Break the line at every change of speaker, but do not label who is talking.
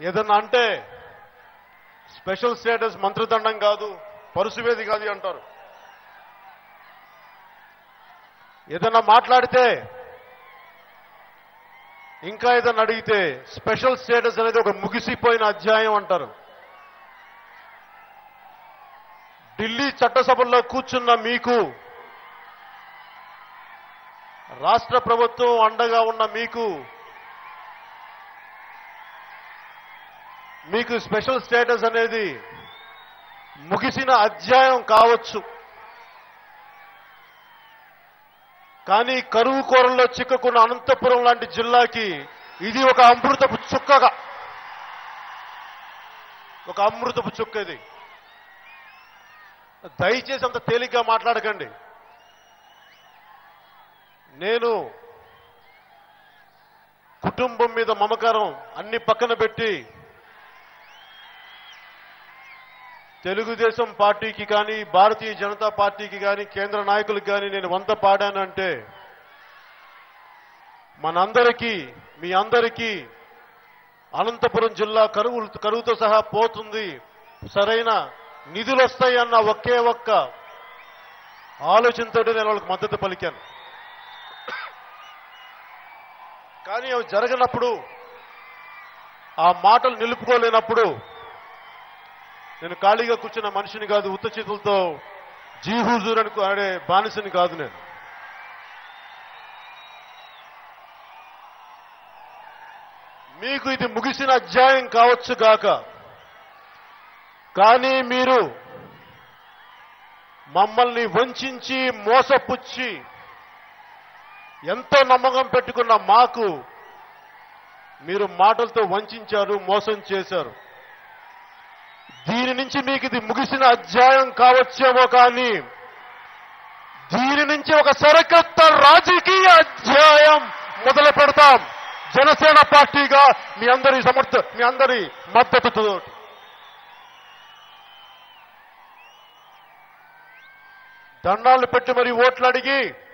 ఏదన్నా అంటే special status మంత్రిదండం కాదు పరుసువేది కాదు అంటారు ఏదన్నా మాట్లాడితే ఇంకా ఏదన్నా అడిగితే స్పెషల్ స్టేటస్ అనేది ఒక ముగిసిపోయిన అధ్యాయం అంటారు ఢిల్లీ చట్టసభల్లో కూర్చున్న మీకు రాష్ట్ర ప్రభుత్వం అండగా ఉన్న మీకు మీకు స్పెషల్ స్టేటస్ అనేది ముగిసిన అధ్యాయం కావచ్చు కానీ కరువు కోరల్లో చిక్కుకున్న అనంతపురం లాంటి జిల్లాకి ఇది ఒక అమృతపు చుక్కగా ఒక అమృతపు చుక్క ఇది దయచేసి అంత తేలిగ్గా మాట్లాడకండి నేను కుటుంబం మీద మమకారం అన్ని పక్కన పెట్టి తెలుగుదేశం పార్టీకి కానీ భారతీయ జనతా పార్టీకి కానీ కేంద్ర నాయకులకు కానీ నేను వంత పాడానంటే మనందరికీ మీ అందరికీ అనంతపురం జిల్లా కరువు కరువుతో సహా పోతుంది సరైన నిధులు వస్తాయన్న ఒకే ఒక్క ఆలోచనతో నేను వాళ్ళకి మద్దతు పలికాను కానీ అవి జరగనప్పుడు ఆ మాటలు నిలుపుకోలేనప్పుడు నేను ఖాళీగా కూర్చున్న మనిషిని కాదు ఉత్త చేతులతో జీహూజూర్ అని ఆడే బానిసని కాదు నేను మీకు ఇది ముగిసిన అధ్యాయం కావచ్చు గాక కానీ మీరు మమ్మల్ని వంచి మోసపుచ్చి ఎంతో నమ్మకం పెట్టుకున్న మాకు మీరు మాటలతో వంచారు మోసం చేశారు దీని నుంచి మీకు ఇది ముగిసిన అధ్యాయం కావచ్చేమో కానీ దీని నుంచి ఒక సరికొత్త రాజకీయ అధ్యాయం మొదలు పెడతాం జనసేన పార్టీగా మీ అందరి సమర్థ మీ అందరి మద్దతుతో దండాలు పెట్టి మరి ఓట్లు అడిగి